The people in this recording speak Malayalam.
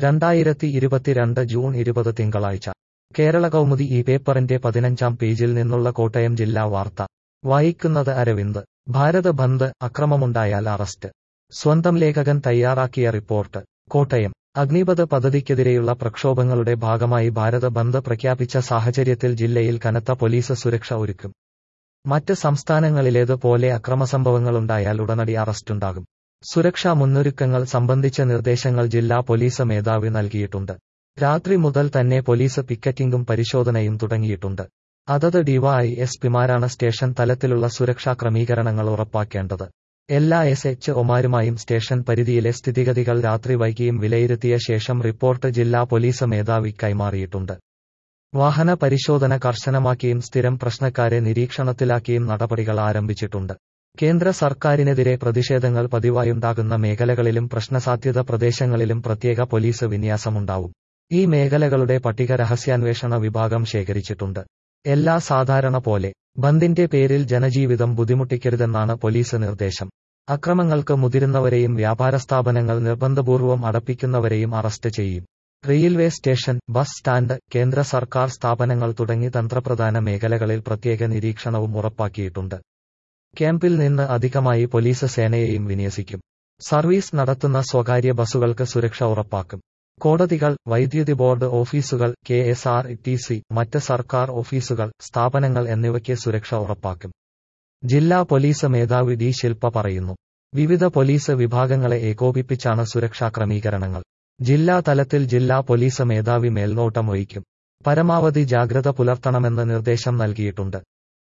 രണ്ടായിരത്തി ഇരുപത്തിരണ്ട് ജൂൺ ഇരുപത് തിങ്കളാഴ്ച കേരള കൗമുദി ഈ പേപ്പറിന്റെ പതിനഞ്ചാം പേജിൽ നിന്നുള്ള കോട്ടയം ജില്ലാ വാർത്ത വായിക്കുന്നത് അരവിന്ദ് ഭാരത് ബന്ദ് അക്രമമുണ്ടായാൽ അറസ്റ്റ് സ്വന്തം ലേഖകൻ തയ്യാറാക്കിയ റിപ്പോർട്ട് കോട്ടയം അഗ്നിപഥ് പദ്ധതിക്കെതിരെയുള്ള പ്രക്ഷോഭങ്ങളുടെ ഭാഗമായി ഭാരത് ബന്ദ് പ്രഖ്യാപിച്ച സാഹചര്യത്തിൽ ജില്ലയിൽ കനത്ത പോലീസ് സുരക്ഷ ഒരുക്കും മറ്റ് സംസ്ഥാനങ്ങളിലേത് പോലെ അക്രമസംഭവങ്ങളുണ്ടായാൽ ഉടനടി അറസ്റ്റുണ്ടാകും സുരക്ഷാ മുന്നൊരുക്കങ്ങൾ സംബന്ധിച്ച നിർദ്ദേശങ്ങൾ ജില്ലാ പോലീസ് മേധാവി നൽകിയിട്ടുണ്ട് രാത്രി മുതൽ തന്നെ പോലീസ് പിക്കറ്റിംഗും പരിശോധനയും തുടങ്ങിയിട്ടുണ്ട് അതത് ഡിവൈ എസ് പിമാരാണ് സ്റ്റേഷൻ തലത്തിലുള്ള സുരക്ഷാ ക്രമീകരണങ്ങൾ ഉറപ്പാക്കേണ്ടത് എല്ലാ എസ് എച്ച് ഒമാരുമായും സ്റ്റേഷൻ പരിധിയിലെ സ്ഥിതിഗതികൾ രാത്രി വൈകിയും വിലയിരുത്തിയ ശേഷം റിപ്പോർട്ട് ജില്ലാ പോലീസ് മേധാവി കൈമാറിയിട്ടുണ്ട് വാഹന പരിശോധന കർശനമാക്കിയും സ്ഥിരം പ്രശ്നക്കാരെ നിരീക്ഷണത്തിലാക്കിയും നടപടികൾ ആരംഭിച്ചിട്ടുണ്ട് കേന്ദ്ര സർക്കാരിനെതിരെ പ്രതിഷേധങ്ങൾ പതിവായുണ്ടാകുന്ന മേഖലകളിലും പ്രശ്നസാധ്യത പ്രദേശങ്ങളിലും പ്രത്യേക പോലീസ് വിന്യാസമുണ്ടാവും ഈ മേഖലകളുടെ പട്ടിക രഹസ്യാന്വേഷണ വിഭാഗം ശേഖരിച്ചിട്ടുണ്ട് എല്ലാ സാധാരണ പോലെ ബന്ദിന്റെ പേരിൽ ജനജീവിതം ബുദ്ധിമുട്ടിക്കരുതെന്നാണ് പോലീസ് നിർദ്ദേശം അക്രമങ്ങൾക്ക് മുതിരുന്നവരെയും വ്യാപാര സ്ഥാപനങ്ങൾ നിർബന്ധപൂർവ്വം അടപ്പിക്കുന്നവരെയും അറസ്റ്റ് ചെയ്യും റെയിൽവേ സ്റ്റേഷൻ ബസ് സ്റ്റാൻഡ് കേന്ദ്ര സർക്കാർ സ്ഥാപനങ്ങൾ തുടങ്ങി തന്ത്രപ്രധാന മേഖലകളിൽ പ്രത്യേക നിരീക്ഷണവും ഉറപ്പാക്കിയിട്ടുണ്ട് ക്യാമ്പിൽ നിന്ന് അധികമായി പോലീസ് സേനയെയും വിന്യസിക്കും സർവീസ് നടത്തുന്ന സ്വകാര്യ ബസുകൾക്ക് സുരക്ഷ ഉറപ്പാക്കും കോടതികൾ വൈദ്യുതി ബോർഡ് ഓഫീസുകൾ K S R T C മറ്റ് സർക്കാർ ഓഫീസുകൾ സ്ഥാപനങ്ങൾ എന്നിവയ്ക്ക് സുരക്ഷ ഉറപ്പാക്കും ജില്ലാ പോലീസ് മേധാവി ഡി ശില്പ പറയുന്നു വിവിധ പോലീസ് വിഭാഗങ്ങളെ ഏകോപിപ്പിച്ചാണ് സുരക്ഷാ ക്രമീകരണങ്ങൾ ജില്ലാ തലത്തിൽ ജില്ലാ പോലീസ് മേധാവി മേൽനോട്ടം വഹിക്കും പരമാവധി ജാഗ്രത പുലർത്തണമെന്ന് നിർദ്ദേശം നൽകിയിട്ടുണ്ട്